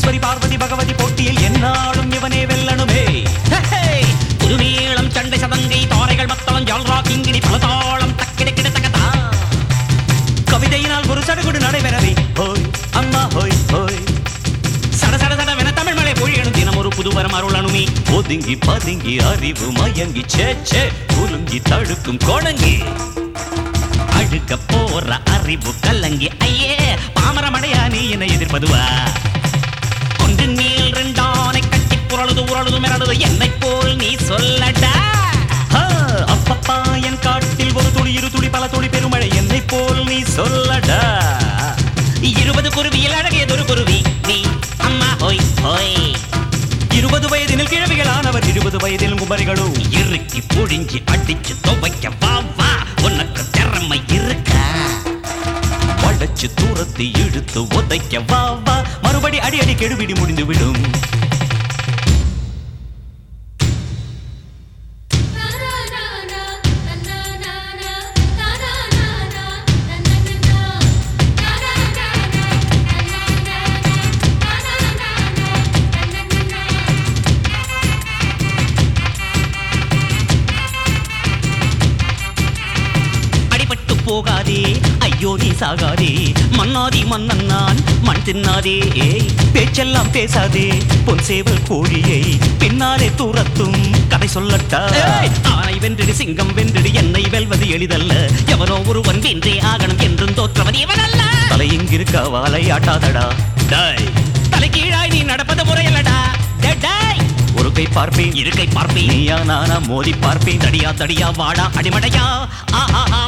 ஈஸ்வரி பார்வதி பகவதி போட்டியில் என்னாலும் இவனே வெல்லணுமே புதுமேளம் சண்டை சதங்கை தாரைகள் மத்தளம் ஜால்ரா கிங்கிணி பலதாளம் தக்கிட கிட தகதா கவிதையினால் ஒரு சடுகுடு நடைபெறவே ஹோய் அம்மா ஹோய் ஹோய் சட சட சடவென தமிழ் மலை பொழியணும் தினம் ஒரு புதுவரம் அருளணுமே ஒதுங்கி பதுங்கி அறிவு மயங்கி சேச்சே குலுங்கி தடுக்கும் கோணங்கி அழுக்க போற அறிவு கல்லங்கி ஐயே பாமரமடையா நீ என்னை எதிர்ப்பதுவா கொண்டு நீள் ரெண்டானை கட்டி புரளுது உரளுது மிரளுது என்னை போல் நீ சொல்லடா ஆ, அப்பப்பா என் காட்டில் ஒரு துளி இரு துளி பல துளி பெருமழை என்னை போல் நீ சொல்லடா இருபது குருவியில் அழகியதொரு குருவி நீ அம்மா ஹோய் ஹோய் இருபது வயதினில் கிழவிகளானவர் இருபது வயதில் குமரிகளும் இறுக்கி புழிஞ்சி அடிச்சு துவைக்க வா வா உனக்கு திறமை இருக்கா வளைச்சு தூரத்தி இழுத்து உதைக்க வா வா மறுபடி அடி அடி கெடுபிடி முடிந்து விடும் அடிபட்டு போகாதே ஐயோ நீ சாகாதே மன்னாதி மன்னன் நான் மண் தின்னாதே பேச்செல்லாம் பேசாதே பொன் சேவல் கோழியை பின்னாலே தூரத்தும் கதை சொல்லட்டா ஏய், ஆனை வென்றிடு சிங்கம் வென்றிடு என்னை வெல்வது எளிதல்ல எவனோ ஒருவன் வென்றே ஆகணும் என்றும் தோற்றவன் இவனல்ல தலை இங்கிருக்க வாழை ஆட்டாதடா டேய், தலைகீழாய் நீ நடப்பது முறையல்லடா டேய், டேய். ஒரு கை பார்ப்பேன் இருக்கை பார்ப்பேன் நீயா நானா மோதி பார்ப்பேன் தடியா தடியா வாடா அடிமடையா ஆ, ஆ, ஆ.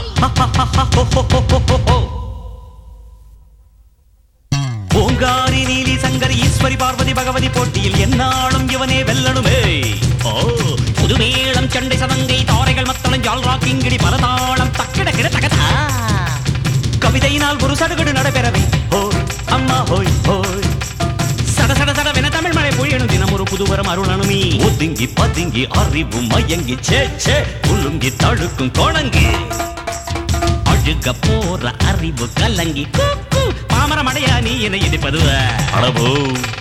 ஓங்காரி நீலி சங்கரி ஈஸ்வரி பார்வதி பகவதி போட்டியில் என்னாலும் இவனே வெல்லணுமே ஓ புதுமேளம் சண்டை சதங்கை தாரைகள் மத்தளம் ஜால்ரா கிங்கிடி பலதாளம் தக்கிட கிட தகதா கவிதையினால் ஒரு சடுகுடு நடைபெறவே ஹோய் அம்மா ஹோய் ஹோய் சட சட சடவென தமிழ் மழை பொழியணும் தினம் ஒரு புதுவரம் அருளணுமே ஒதுங்கி பதுங்கி அறிவு மயங்கி சேச்சே குலுங்கி தடுக்கும் கோணங்கி அழுக போற அறிவு கலங்கி கூக்கு பாமரமடையா நீ என்னை எதிர்ப்பது அளவோ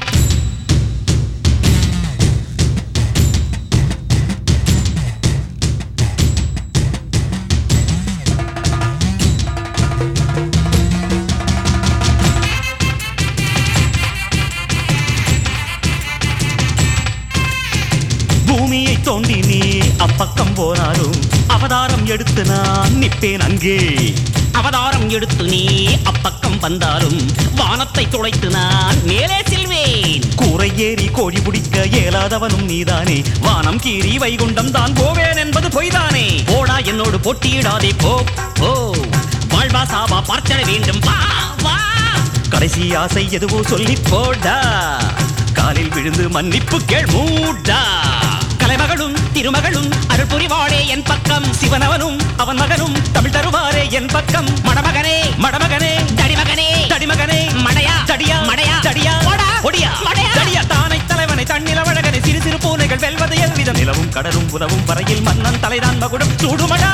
பூமியை தோண்டி நீ அப்பக்கம் போனாலும் அவதாரம் எடுத்து நான் நிப்பேன் அங்கே அவதாரம் எடுத்து நீ அப்பக்கம் வந்தாலும் வானத்தை துளைத்து நான் மேலே செல்வேன் கூரை ஏறி கோழி பிடிக்க இயலாதவனும் நீதானே வானம் கீறி வைகுண்டம் தான் போவேன் என்பது பொய்தானே போடா என்னோடு போட்டியிடாதே போ போ வாழ்வா சாவா பார்த்திட வேண்டும் வா வா கடைசி ஆசை எதுவோ சொல்லி போடா காலில் விழுந்து மன்னிப்பு கேள் மூடா கலைமகளும் திருமகளும் அருள் புரிவாளே என் பக்கம் சிவனவனும் அவன் மகனும் தமிழ் தருவாரே என் பக்கம் மணமகனே மடமகனே தடிமகனே தடிமகனே மடையா தடியா மடையா தடியா போடா. ஒடியா மடையா. தடியா தானை தலைவனை தன்னில வழகனை சிறு சிறு பூனைகள் வெல்வது எவ்விதம் நிலவும் கடலும் உதவும் வரையில் மன்னன் தலைதான் மகுடம் சூடுமடா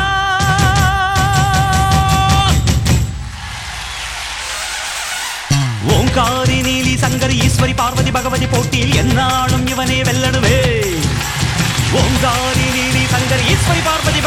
ஓங்காரி நீலி சங்கரி ஈஸ்வரி பார்வதி பகவதி போட்டியில் என்னாலும் இவனே வெல்லணுவே ஓங்காரி நீலி சங்கரி ஈஸ்வரி பார்வதி